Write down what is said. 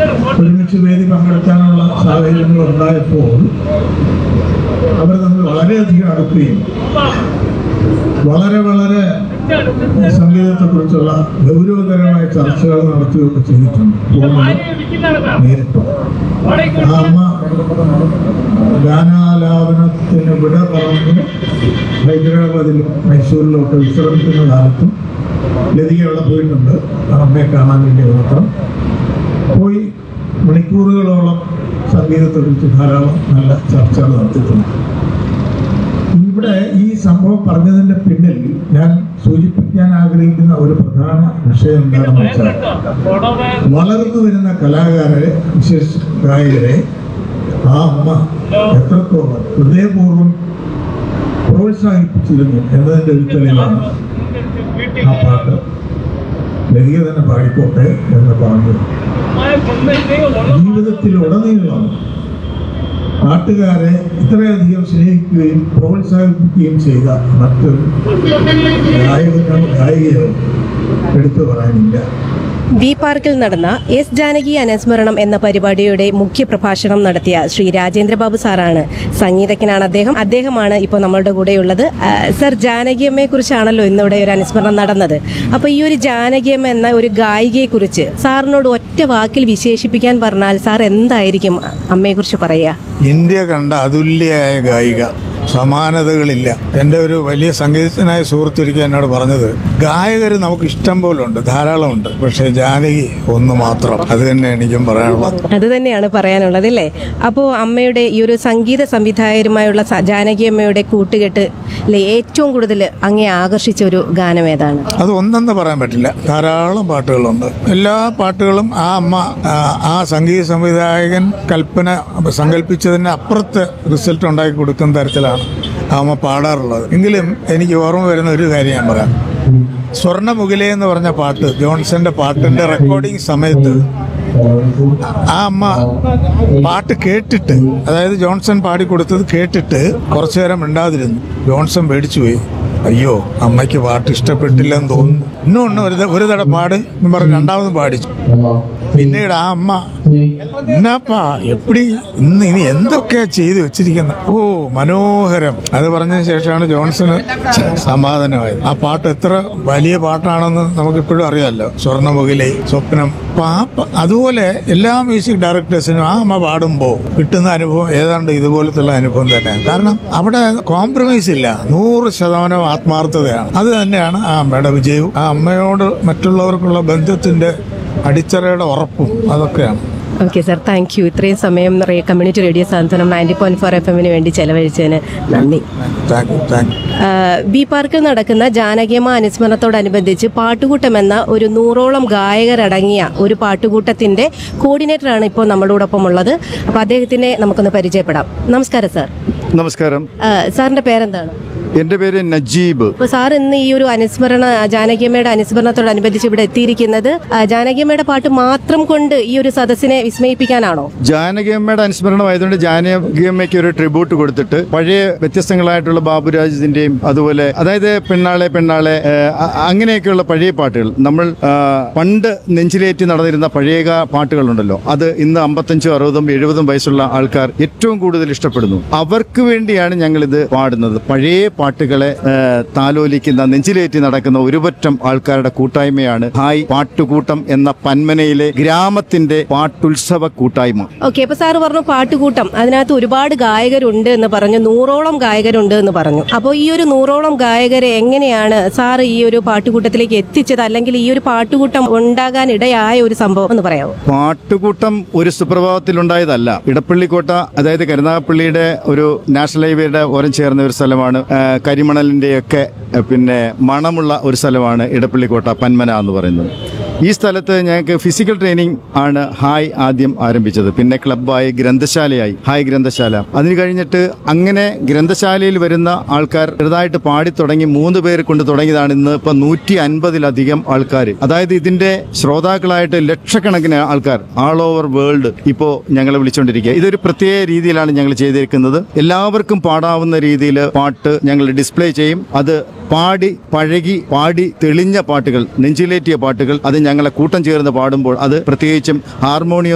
ഒരുമിച്ച് വേദി പങ്കെടുക്കാനുള്ള സാഹചര്യങ്ങൾ ഉണ്ടായപ്പോൾ അവർ തമ്മിൽ വളരെയധികം അടുക്കുകയും വളരെ വളരെ സംഗീതത്തെക്കുറിച്ചുള്ള ഗൗരവകരമായ ചർച്ചകൾ നടത്തുകയൊക്കെ ചെയ്തിട്ടുണ്ട് പോകുന്നത് നേരിട്ട് ആ അമ്മ ഗാനാലാപനത്തിന് വിട പറഞ്ഞ് ഹൈദരാബാദിലും മൈസൂരിലും ഒക്കെ വിശ്രമിക്കുന്ന കാലത്തും ലതിക അവിടെ പോയിട്ടുണ്ട് ആ അമ്മയെ കാണാൻ വേണ്ടി മാത്രം പോയി മണിക്കൂറുകളോളം സംഗീതത്തെക്കുറിച്ച് ധാരാളം നല്ല ചർച്ചകൾ നടത്തിയിട്ടുണ്ട് ഇവിടെ ഈ സംഭവം പറഞ്ഞതിന്റെ പിന്നിൽ ഞാൻ സൂചിപ്പിക്കാൻ ആഗ്രഹിക്കുന്ന ഒരു പ്രധാന വിഷയം എന്താണെന്ന് വെച്ചാൽ വളർന്നു വരുന്ന കലാകാരരെ വിശേഷ ഗായകരെ ആ അമ്മ എത്രത്തോളം ഹൃദയപൂർവ്വം പ്രോത്സാഹിപ്പിച്ചിരുന്നു എന്നതിന്റെ ഒരു തെളിവാണ് ആ പാട്ട് ലതിക തന്നെ പാടിക്കോട്ടെ എന്ന് പറഞ്ഞു ജീവിതത്തിലുടനീളം നാട്ടുകാരെ ഇത്രയധികം സ്നേഹിക്കുകയും പ്രോത്സാഹിപ്പിക്കുകയും ചെയ്ത മറ്റൊരു ഗായകനോ ഗായികയോ എടുത്തു പറയാനില്ല ബി പാർക്കിൽ നടന്ന എസ് ജാനകി അനുസ്മരണം എന്ന പരിപാടിയുടെ മുഖ്യ പ്രഭാഷണം നടത്തിയ ശ്രീ രാജേന്ദ്രബാബു സാറാണ് സംഗീതജ്ഞനാണ് അദ്ദേഹം അദ്ദേഹമാണ് ഇപ്പോൾ നമ്മളുടെ കൂടെയുള്ളത് ആ, സർ ജാനകിയമ്മയെ കുറിച്ചാണല്ലോ ഇന്നിവിടെ ഒരു അനുസ്മരണം നടന്നത് അപ്പോൾ ഈ ഒരു ജാനകിയമ്മ എന്ന ഒരു ഗായികയെ കുറിച്ച് സാറിനോട് ഒറ്റ വാക്കിൽ വിശേഷിപ്പിക്കാൻ പറഞ്ഞാൽ സാർ എന്തായിരിക്കും അമ്മയെക്കുറിച്ച് പറയുക ഇന്ത്യ കണ്ട അതുല്യയായ ഗായിക സമാനതകളില്ല എൻ്റെ ഒരു വലിയ സംഗീതജ്ഞനായ സുഹൃത്തൊരിക്കൽ എന്നോട് പറഞ്ഞത് ഗായകർ നമുക്ക് ഇഷ്ടം പോലെ ഉണ്ട് ധാരാളമുണ്ട് പക്ഷേ ജാനകി ഒന്ന് മാത്രം അത് തന്നെ എനിക്കും പറയാനുള്ളത് അത് തന്നെയാണ് പറയാനുള്ളത് അല്ലേ അപ്പോൾ അമ്മയുടെ ഈ ഒരു സംഗീത സംവിധായകരുമായുള്ള സ- ജാനകി അമ്മയുടെ കൂട്ടുകെട്ട് ലെ ഏറ്റവും കൂടുതൽ അങ്ങേ ആകർഷിച്ച ഒരു ഗാനം ഏതാണ് അത് ഒന്നെന്ന് പറയാൻ പറ്റില്ല ധാരാളം പാട്ടുകളുണ്ട് എല്ലാ പാട്ടുകളും ആ അമ്മ ആ, ആ സംഗീത സംവിധായകൻ കൽപ്പന സങ്കല്പിച്ചതിന് അപ്പുറത്ത് റിസൾട്ട് ഉണ്ടാക്കി കൊടുക്കുന്ന തരത്തിലാണ് ആ അമ്മ പാടാറുള്ളത് എങ്കിലും എനിക്ക് ഓർമ്മ വരുന്ന ഒരു കാര്യം ഞാൻ പറയാം സ്വർണ്ണമുകിലേ എന്ന് പറഞ്ഞ പാട്ട് ജോൺസന്റെ പാട്ടിന്റെ റെക്കോർഡിംഗ് സമയത്ത് ആ അമ്മ പാട്ട് കേട്ടിട്ട് അതായത് ജോൺസൺ പാടിക്കൊടുത്തത് കേട്ടിട്ട് കുറച്ചു നേരം മിണ്ടാതിരുന്നു ജോൺസൺ പേടിച്ചു പോയി അയ്യോ അമ്മയ്ക്ക് പാട്ട് ഇഷ്ടപ്പെട്ടില്ലെന്ന് തോന്നുന്നു ഇന്നും ഒന്ന് ഒരു ത- ഒരു തട പാട് എന്ന് പറഞ്ഞ് രണ്ടാമതും പാടിച്ചു പിന്നീട് ആ അമ്മ എന്നാപ്പാ എപ്പടി ഇന്ന് ഇനി എന്തൊക്കെയാ ചെയ്തു വെച്ചിരിക്കുന്നത് ഓ മനോഹരം അത് പറഞ്ഞതിന് ശേഷമാണ് ജോൺസണ് സമാധാനമായത് ആ പാട്ട് എത്ര വലിയ പാട്ടാണെന്ന് നമുക്കിപ്പോഴും അറിയാമല്ലോ സ്വർണ്ണമുകിലെ സ്വപ്നം അപ്പൊ ആ പ- അതുപോലെ എല്ലാ മ്യൂസിക് ഡയറക്ടേഴ്സിനും ആ അമ്മ പാടുമ്പോൾ കിട്ടുന്ന അനുഭവം ഏതാണ്ട് ഇതുപോലത്തുള്ള അനുഭവം തന്നെയാണ് കാരണം അവിടെ കോംപ്രമൈസ് ഇല്ല നൂറ് ശതമാനം ആത്മാർത്ഥതയാണ് അത് തന്നെയാണ് ആ അമ്മയുടെ വിജയവും ആ അമ്മയോട് മറ്റുള്ളവർക്കുള്ള ബന്ധത്തിന്റെ അടിത്തറയുടെ ഉറപ്പും അതൊക്കെയാണ് ഓക്കെ സർ താങ്ക് യു ഇത്രയും സമയം റേ- community radio Santhwanam ninety point four F എമ്മിന് വേണ്ടി ചെലവഴിച്ചതിന് നന്ദി താങ്ക് യു താങ്ക് യു ആ, ബി പാർക്കിൽ നടക്കുന്ന ജാനകിയമ്മ അനുസ്മരണത്തോടനുബന്ധിച്ച് പാട്ടുകൂട്ടം എന്ന ഒരു നൂറോളം ഗായകരടങ്ങിയ ഒരു പാട്ടുകൂട്ടത്തിന്റെ കോർഡിനേറ്ററാണ് ഇപ്പോൾ നമ്മളോടൊപ്പം ഉള്ളത് അപ്പോൾ അദ്ദേഹത്തിനെ നമുക്കൊന്ന് പരിചയപ്പെടാം നമസ്കാരം സാർ നമസ്കാരം ആ, സാറിന്റെ പേരെന്താണ് എൻ്റെ പേര് നജീബ് അപ്പോൾ സാർ ഇന്ന് ഈ ഒരു അനുസ്മരണ ജാനകിയമ്മയുടെ അനുസ്മരണത്തോടനുബന്ധിച്ച് ഇവിടെ എത്തിയിരിക്കുന്നത് ആ, ജാനകിയമ്മയുടെ പാട്ട് മാത്രം കൊണ്ട് ഈ ഒരു സദസ്സിനെ വിസ്മയിപ്പിക്കാനാണോ ജാനകിയമ്മയുടെ അനുസ്മരണമായതുകൊണ്ട് ജാനകിയമ്മയ്ക്ക് ഒരു ട്രിബ്യൂട്ട് കൊടുത്തിട്ട് പഴയ വ്യത്യസ്തങ്ങളായിട്ടുള്ള ബാബുരാജിന്റെയും അതുപോലെ അതായത് പെണ്ണാളെ പെണ്ണാളെ ഏഹ്, അ- അങ്ങനെയൊക്കെയുള്ള പഴയ പാട്ടുകൾ നമ്മൾ ആ, പണ്ട് നെഞ്ചിലേറ്റി നടന്നിരുന്ന പഴയ ഗാ- പാട്ടുകളുണ്ടല്ലോ അത് ഇന്ന് അമ്പത്തഞ്ചും അറുപതും എഴുപതും വയസ്സുള്ള ആൾക്കാർ ഏറ്റവും കൂടുതൽ ഇഷ്ടപ്പെടുന്നു അവർക്ക് വേണ്ടിയാണ് ഞങ്ങൾ ഇത് പാടുന്നത് പഴയ പാട്ടുകളെ ഏഹ്, താലോലിക്കുന്ന നെഞ്ചിലേറ്റി നടക്കുന്ന ഒരുപറ്റം ആൾക്കാരുടെ കൂട്ടായ്മയാണ് ഹായ് പാട്ടുകൂട്ടം എന്ന പന്മനയിലെ ഗ്രാമത്തിന്റെ പാട്ടുത്സവ കൂട്ടായ്മ ഓക്കെ അപ്പൊ സാറ് പറഞ്ഞു പാട്ടുകൂട്ടം അതിനകത്ത് ഒരുപാട് ഗായകരുണ്ട് എന്ന് പറഞ്ഞു നൂറോളം ഗായകരുണ്ട് എന്ന് പറഞ്ഞു അപ്പോൾ ഈ ഒരു നൂറോളം ഗായകരെ എങ്ങനെയാണ് സാർ ഈ ഒരു പാട്ടുകൂട്ടത്തിലേക്ക് എത്തിച്ചത് അല്ലെങ്കിൽ ഈ ഒരു പാട്ടുകൂട്ടം ഉണ്ടാകാൻ ഇടയായ ഒരു സംഭവം എന്ന് പറയാമോ പാട്ടുകൂട്ടം ഒരു സുപ്രഭാതത്തിലുണ്ടായതല്ല ഇടപ്പള്ളിക്കോട്ട അതായത് കരുനാഗപ്പള്ളിയുടെ ഒരു നാഷണൽ ഹൈവേയുടെ ഓരം ചേർന്ന ഒരു സ്ഥലമാണ് ആ, കരിമണലിന്റെയൊക്കെ ആ, പിന്നെ മണമുള്ള ഒരു സ്ഥലമാണ് ഇടപ്പള്ളിക്കോട്ട പന്മന എന്ന് പറയുന്നത് ഈ സ്ഥലത്ത് ഞങ്ങൾക്ക് ഫിസിക്കൽ ട്രെയിനിങ് ആണ് ഹായ് ആദ്യം ആരംഭിച്ചത് പിന്നെ ക്ലബ്ബായി ഗ്രന്ഥശാലയായി ഹായ് ഗ്രന്ഥശാല അതിന് കഴിഞ്ഞിട്ട് അങ്ങനെ ഗ്രന്ഥശാലയിൽ വരുന്ന ആൾക്കാർ ചെറുതായിട്ട് പാടി തുടങ്ങി മൂന്ന് പേര് കൊണ്ട് തുടങ്ങിയതാണ് ഇന്ന് ഇപ്പൊ നൂറ്റി അൻപതിലധികം ആൾക്കാർ അതായത് ഇതിന്റെ ശ്രോതാക്കളായിട്ട് ലക്ഷക്കണക്കിന് ആൾക്കാർ ആൾ ഓവർ വേൾഡ് ഇപ്പോൾ ഞങ്ങളെ വിളിച്ചുകൊണ്ടിരിക്കുക ഇതൊരു പ്രത്യേക രീതിയിലാണ് ഞങ്ങൾ ചെയ്തിരിക്കുന്നത് എല്ലാവർക്കും പാടാവുന്ന രീതിയിൽ പാട്ട് ഞങ്ങൾ ഡിസ്പ്ലേ ചെയ്യും അത് പാടി പഴകി പാടി തെളിഞ്ഞ പാട്ടുകൾ നെഞ്ചിലേറ്റിയ പാട്ടുകൾ അത് ഞങ്ങളെ കൂട്ടം ചേർന്ന് പാടുമ്പോൾ അത് പ്രത്യേകിച്ചും ഹാർമോണിയം